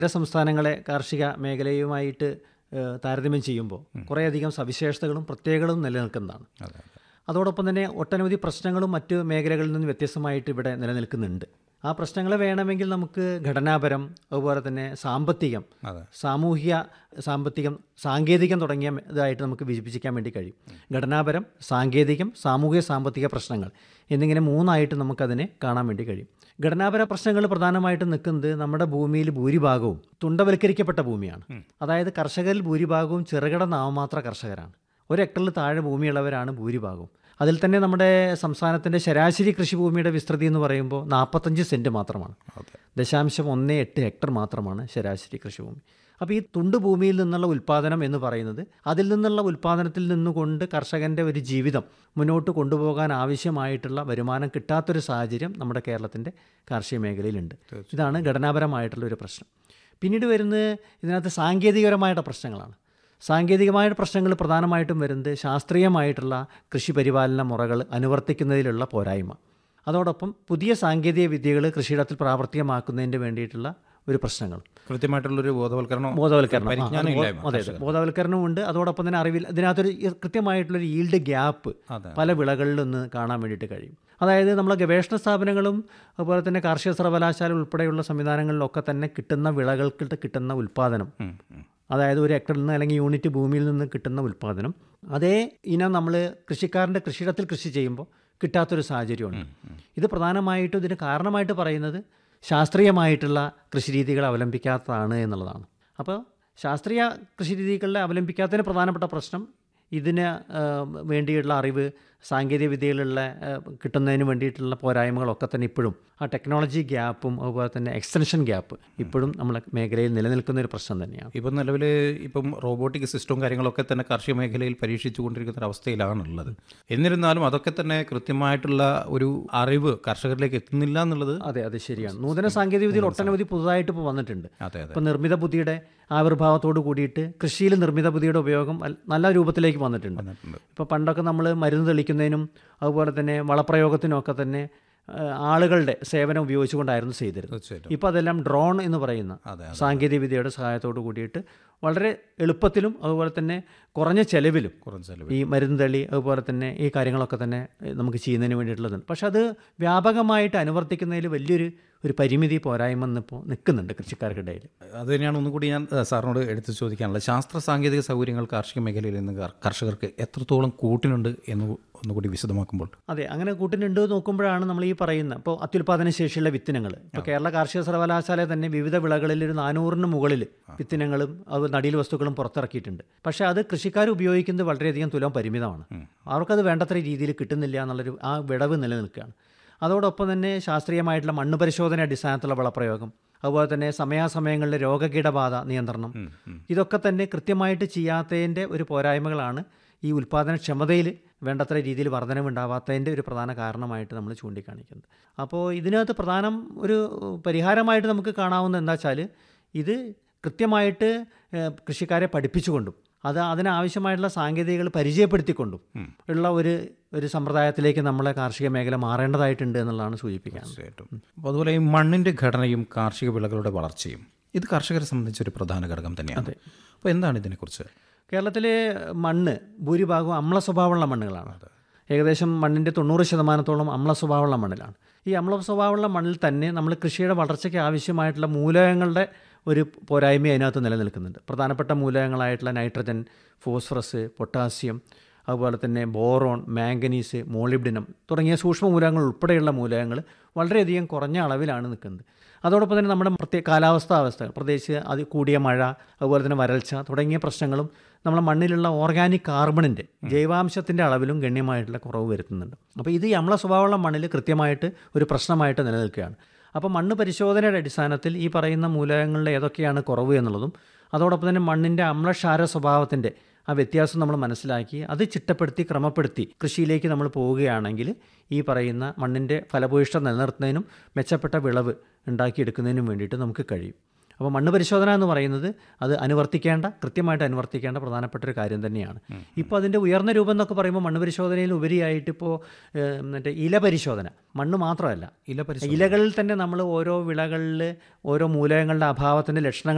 ഇതര സംസ്ഥാനങ്ങളെ കാർഷിക മേഖലയുമായിട്ട് ഏഹ്, താരതമ്യം ചെയ്യുമ്പോൾ കുറേയധികം സവിശേഷതകളും പ്രത്യേകതകളും നിലനിൽക്കുന്നതാണ് അതെ അതെ അതോടൊപ്പം തന്നെ ഒട്ടനവധി പ്രശ്നങ്ങളും മറ്റ് മേഖലകളിൽ നിന്ന് വ്യത്യസ്തമായിട്ട് ഇവിടെ നിലനിൽക്കുന്നുണ്ട് ആ പ്രശ്നങ്ങളെ വേണമെങ്കിൽ നമുക്ക് ഘടനാപരം അതുപോലെ തന്നെ സാമ്പത്തികം അതെ സാമൂഹിക സാമ്പത്തികം സാങ്കേതികം തുടങ്ങിയ ഇതായിട്ട് നമുക്ക് വിഭജിക്കാൻ വേണ്ടി കഴിയും ഘടനാപരം സാങ്കേതികം സാമൂഹിക സാമ്പത്തിക പ്രശ്നങ്ങൾ എന്നിങ്ങനെ മൂന്നായിട്ട് നമുക്കതിനെ കാണാൻ വേണ്ടി കഴിയും ഘടനാപര പ്രശ്നങ്ങൾ പ്രധാനമായിട്ടും നിൽക്കുന്നത് നമ്മുടെ ഭൂമിയിൽ ഭൂരിഭാഗവും തുണ്ടവൽക്കരിക്കപ്പെട്ട ഭൂമിയാണ് അതായത് കർഷകരിൽ ഭൂരിഭാഗവും ചെറുകിട നാമമാത്ര കർഷകരാണ് ഒരു ഹെക്ടറിൽ താഴെ ഭൂമിയുള്ളവരാണ് ഭൂരിഭാഗവും അതിൽ തന്നെ നമ്മുടെ സംസ്ഥാനത്തിൻ്റെ ശരാശരി കൃഷിഭൂമിയുടെ വിസ്തൃതി എന്ന് പറയുമ്പോൾ നാൽപ്പത്തഞ്ച് സെൻറ്റ് മാത്രമാണ് അതെ ദശാംശം ഒന്ന് എട്ട് ഹെക്ടർ മാത്രമാണ് ശരാശരി കൃഷിഭൂമി അപ്പോൾ ഈ തുണ്ട് ഭൂമിയിൽ നിന്നുള്ള ഉൽപ്പാദനം എന്ന് പറയുന്നത് അതിൽ നിന്നുള്ള ഉൽപ്പാദനത്തിൽ നിന്നുകൊണ്ട് കർഷകൻ്റെ ഒരു ജീവിതം മുന്നോട്ട് കൊണ്ടുപോകാൻ ആവശ്യമായിട്ടുള്ള വരുമാനം കിട്ടാത്തൊരു സാഹചര്യം നമ്മുടെ കേരളത്തിൻ്റെ കാർഷിക മേഖലയിലുണ്ട് ഇതാണ് ഘടനാപരമായിട്ടുള്ള ഒരു പ്രശ്നം പിന്നീട് വരുന്നത് ഇതിനകത്ത് സാങ്കേതികപരമായിട്ടുള്ള പ്രശ്നങ്ങളാണ് സാങ്കേതികമായ പ്രശ്നങ്ങൾ പ്രധാനമായിട്ടും വരുന്നത് ശാസ്ത്രീയമായിട്ടുള്ള കൃഷി പരിപാലന മുറകൾ അനുവർത്തിക്കുന്നതിലുള്ള പോരായ്മ അതോടൊപ്പം പുതിയ സാങ്കേതിക വിദ്യകൾ കൃഷിയിടത്തിൽ പ്രാവർത്തികമാക്കുന്നതിന് വേണ്ടിയിട്ടുള്ള ഒരു പ്രശ്നങ്ങൾ കൃത്യമായിട്ടുള്ളൊരു ബോധവൽക്കരണം ബോധവൽക്കരണം ആ, പരിജ്ഞാനം അത് ഇല്ലായ്മ അതെ അതെ ബോധവൽക്കരണമുണ്ട് അതോടൊപ്പം തന്നെ അറിവിൽ ഇതിനകത്തൊരു ഈ കൃത്യമായിട്ടുള്ളൊരു ഈൽഡ് ഗ്യാപ്പ് അതെ പല വിളകളിലൊന്ന് കാണാൻ വേണ്ടിയിട്ട് കഴിയും അതായത് നമ്മളെ ഗവേഷണ സ്ഥാപനങ്ങളും അതുപോലെ തന്നെ കാർഷിക സർവകലാശാല ഉൾപ്പെടെയുള്ള സംവിധാനങ്ങളിലൊക്കെ തന്നെ കിട്ടുന്ന വിളകൾക്ക് കിട്ടുന്ന ഉൽപ്പാദനം ഉം, ഉം. അതായത് ഒരു ഹെക്ടറിൽ നിന്ന് അല്ലെങ്കിൽ യൂണിറ്റ് ഭൂമിയിൽ നിന്ന് കിട്ടുന്ന ഉൽപ്പാദനം അതേ ഇനം നമ്മൾ കൃഷിക്കാരൻ്റെ കൃഷിയിടത്തിൽ കൃഷി ചെയ്യുമ്പോൾ കിട്ടാത്തൊരു സാഹചര്യമുണ്ട് ഇത് പ്രധാനമായിട്ടും ഇതിന് കാരണമായിട്ട് പറയുന്നത് ശാസ്ത്രീയമായിട്ടുള്ള കൃഷിരീതികൾ അവലംബിക്കാത്തതാണ് എന്നുള്ളതാണ് അപ്പോൾ ശാസ്ത്രീയ കൃഷിരീതികളെ അവലംബിക്കാത്തതിന് പ്രധാനപ്പെട്ട പ്രശ്നം ഇതിന് ആ, വേണ്ടിയുള്ള അറിവ് സാങ്കേതിക വിദ്യയിലുള്ള ആ, കിട്ടുന്നതിന് വേണ്ടിയിട്ടുള്ള പോരായ്മകളൊക്കെ തന്നെ ഇപ്പോഴും ആ ടെക്നോളജി ഗ്യാപ്പും അതുപോലെ തന്നെ എക്സ്റ്റൻഷൻ ഗ്യാപ്പ് ഇപ്പോഴും നമ്മളെ മേഖലയിൽ നിലനിൽക്കുന്ന ഒരു പ്രശ്നം തന്നെയാണ് ഇപ്പം നിലവിൽ ഇപ്പം റോബോട്ടിക് സിസ്റ്റവും കാര്യങ്ങളൊക്കെ തന്നെ കാർഷിക മേഖലയിൽ പരീക്ഷിച്ചു കൊണ്ടിരിക്കുന്ന ഒരു അവസ്ഥയിലാണുള്ളത് എന്നിരുന്നാലും അതൊക്കെ തന്നെ കൃത്യമായിട്ടുള്ള ഒരു അറിവ് കർഷകരിലേക്ക് എത്തുന്നില്ല എന്നുള്ളത് അതെ അതെ ശരിയാണ് നൂതന സാങ്കേതിക വിദ്യയിൽ ഒട്ടനവധി പുതുതായിട്ട് ഇപ്പോൾ വന്നിട്ടുണ്ട് അതെ അതെ ഇപ്പം നിർമ്മിത ബുദ്ധിയുടെ ആവിർഭാവത്തോട് കൂടിയിട്ട് കൃഷിയിൽ നിർമ്മിത ബുദ്ധിയുടെ ഉപയോഗം അൽ- നല്ല രൂപത്തിലേക്ക് വന്നിട്ടുണ്ട് വന്നിട്ടുണ്ട് ഇപ്പോൾ പണ്ടൊക്കെ നമ്മൾ മരുന്ന് തെളിക്കുന്നതിനും അതുപോലെ തന്നെ വളപ്രയോഗത്തിനും ഒക്കെ തന്നെ ആ, ആളുകളുടെ സേവനം ഉപയോഗിച്ചുകൊണ്ടായിരുന്നു ചെയ്തിരുന്നത് തീർച്ചയായിട്ടും ഇപ്പോൾ അതെല്ലാം ഡ്രോൺ എന്ന് പറയുന്ന അതെ അതെ സാങ്കേതിക വിദ്യയുടെ സഹായത്തോട് കൂടിയിട്ട് വളരെ എളുപ്പത്തിലും അതുപോലെ തന്നെ കുറഞ്ഞ ചെലവിലും കുറഞ്ഞ ചെലവ് ഈ മരുന്ന് തളി അതുപോലെ തന്നെ ഈ കാര്യങ്ങളൊക്കെ തന്നെ ഏഹ്, നമുക്ക് ചെയ്യുന്നതിന് വേണ്ടിയിട്ടുള്ളതാണ് പക്ഷെ അത് വ്യാപകമായിട്ട് അനുവർത്തിക്കുന്നതിൽ വലിയൊരു ഒരു പരിമിതി പോരായ്മ ഇന്നിപ്പോൾ നിൽക്കുന്നുണ്ട് കൃഷിക്കാർക്കിടയിൽ അത് തന്നെയാണ് ഒന്നുകൂടി ഞാൻ ഏഹ്, സാറിനോട് എടുത്ത് ചോദിക്കാനുള്ളത് ശാസ്ത്ര സാങ്കേതിക സൗകര്യങ്ങൾ കാർഷിക മേഖലയിൽ നിന്ന് കർ- കർഷകർക്ക് എത്രത്തോളം കൂട്ടിനുണ്ട് എന്ന് ഒന്നുകൂടി വിശദമാക്കുമ്പോൾ അതെ അങ്ങനെ കൂട്ടിനുണ്ട് എന്ന് നോക്കുമ്പോഴാണ് നമ്മൾ ഈ പറയുന്ന ഇപ്പോൾ അത്യുൽപാദന ശേഷിയുള്ള വിത്തിനങ്ങൾ ഇപ്പോൾ കേരള കാർഷിക സർവകലാശാല തന്നെ വിവിധ വിളകളിൽ ഒരു നാനൂറിന് മുകളിൽ വിത്തിനങ്ങളും അത് നടീൽ വസ്തുക്കളും പുറത്തിറക്കിയിട്ടുണ്ട് പക്ഷേ അത് കൃഷിക്കാർ ഉപയോഗിക്കുന്നത് വളരെയധികം തുലം പരിമിതമാണ് അവർക്കത് വേണ്ടത്ര രീതിയിൽ കിട്ടുന്നില്ല എന്നുള്ളൊരു ആ വിടവ് നിലനിൽക്കുകയാണ് അതോടൊപ്പം തന്നെ ശാസ്ത്രീയമായിട്ടുള്ള മണ്ണ് പരിശോധന അടിസ്ഥാനത്തിലുള്ള വളപ്രയോഗം അതുപോലെ തന്നെ സമയാസമയങ്ങളിലെ രോഗകീടബാധ നിയന്ത്രണം ഇതൊക്കെ തന്നെ കൃത്യമായിട്ട് ചെയ്യാത്തതിൻ്റെ ഒരു പോരായ്മകളാണ് ഈ ഉൽപ്പാദനക്ഷമതയിൽ വേണ്ടത്ര രീതിയിൽ വർധനവുണ്ടാവാത്തതിൻ്റെ ഒരു പ്രധാന കാരണമായിട്ട് നമ്മൾ ചൂണ്ടിക്കാണിക്കുന്നത് അപ്പോൾ ഇതിനകത്ത് പ്രധാനം ഒരു പരിഹാരമായിട്ട് നമുക്ക് കാണാവുന്ന എന്താ വെച്ചാൽ ഇത് കൃത്യമായിട്ട് ഏഹ്, കൃഷിക്കാരെ പഠിപ്പിച്ചുകൊണ്ടും അത് അതിനാവശ്യമായിട്ടുള്ള സാങ്കേതികതകൾ പരിചയപ്പെടുത്തിക്കൊണ്ടും ഉള്ള ഒരു ഒരു സമ്പ്രദായത്തിലേക്ക് നമ്മളെ കാർഷിക മേഖല മാറേണ്ടതായിട്ടുണ്ട് എന്നുള്ളതാണ് സൂചിപ്പിക്കാൻ തീർച്ചയായിട്ടും അപ്പോൾ അതുപോലെ ഈ മണ്ണിൻ്റെ ഘടനയും കാർഷിക വിളകളുടെ വളർച്ചയും ഇത് കർഷകരെ സംബന്ധിച്ചൊരു പ്രധാന ഘടകം തന്നെയാണ് അപ്പോൾ എന്താണ് ഇതിനെക്കുറിച്ച് കേരളത്തിലെ മണ്ണ് ഭൂരിഭാഗവും അമ്ല സ്വഭാവമുള്ള മണ്ണുകളാണ് ഏകദേശം മണ്ണിൻ്റെ തൊണ്ണൂറ് ശതമാനത്തോളം അമ്ല സ്വഭാവമുള്ള മണ്ണിലാണ് ഈ അമ്ല സ്വഭാവമുള്ള മണ്ണിൽ തന്നെ നമ്മൾ കൃഷിയുടെ വളർച്ചയ്ക്ക് ആവശ്യമായിട്ടുള്ള മൂലകങ്ങളുടെ ഒരു പോരായ്മ അതിനകത്ത് നിലനിൽക്കുന്നുണ്ട് പ്രധാനപ്പെട്ട മൂലകങ്ങളായിട്ടുള്ള നൈട്രജൻ ഫോസ്ഫറസ് പൊട്ടാസ്യം അതുപോലെ തന്നെ ബോറോൺ മാംഗനീസ് മോളിബ്ഡിനം തുടങ്ങിയ സൂക്ഷ്മ മൂലകങ്ങൾ ഉൾപ്പെടെയുള്ള മൂലകങ്ങൾ വളരെയധികം കുറഞ്ഞ അളവിലാണ് നിൽക്കുന്നത് അതോടൊപ്പം തന്നെ നമ്മുടെ പ്രത്യേക കാലാവസ്ഥാ അവസ്ഥകൾ പ്രത്യേകിച്ച് അത് കൂടിയ മഴ അതുപോലെ തന്നെ വരൾച്ച തുടങ്ങിയ പ്രശ്നങ്ങളും നമ്മുടെ മണ്ണിലുള്ള ഓർഗാനിക് കാർബണിൻ്റെ ജൈവാംശത്തിൻ്റെ അളവിലും ഗണ്യമായിട്ടുള്ള കുറവ് വരുത്തുന്നുണ്ട് അപ്പോൾ ഇത് ഈ അമ്ല സ്വഭാവമുള്ള മണ്ണിൽ കൃത്യമായിട്ട് ഒരു പ്രശ്നമായിട്ട് നിലനിൽക്കുകയാണ് അപ്പോൾ മണ്ണ് പരിശോധനയുടെ അടിസ്ഥാനത്തിൽ ഈ പറയുന്ന മൂലകങ്ങളുടെ ഏതൊക്കെയാണ് കുറവ് എന്നുള്ളതും അതോടൊപ്പം തന്നെ മണ്ണിൻ്റെ അമ്ലക്ഷാര സ്വഭാവത്തിൻ്റെ ആ വ്യത്യാസം നമ്മൾ മനസ്സിലാക്കി അത് ചിട്ടപ്പെടുത്തി ക്രമപ്പെടുത്തി കൃഷിയിലേക്ക് നമ്മൾ പോവുകയാണെങ്കിൽ ഈ പറയുന്ന മണ്ണിൻ്റെ ഫലഭൂയിഷ്ഠ നിലനിർത്തുന്നതിനും മെച്ചപ്പെട്ട വിളവ് ഉണ്ടാക്കിയെടുക്കുന്നതിനും വേണ്ടിയിട്ട് നമുക്ക് കഴിയും അപ്പോൾ മണ്ണ് പരിശോധന എന്ന് പറയുന്നത് അത് അനുവർത്തിക്കേണ്ട കൃത്യമായിട്ട് അനുവർത്തിക്കേണ്ട പ്രധാനപ്പെട്ട ഒരു കാര്യം തന്നെയാണ് ഇപ്പോൾ അതിൻ്റെ ഉയർന്ന രൂപം എന്നൊക്കെ പറയുമ്പോൾ മണ്ണ് പരിശോധനയിൽ ഉപരിയായിട്ട് ഇപ്പോൾ ഏഹ്, മറ്റേ ഇല പരിശോധന മണ്ണ് മാത്രമല്ല ഇല പരിശോധന ഇലകളിൽ തന്നെ നമ്മൾ ഓരോ വിളകളിൽ ഓരോ മൂലകങ്ങളുടെ അഭാവത്തിൻ്റെ ലക്ഷണങ്ങൾ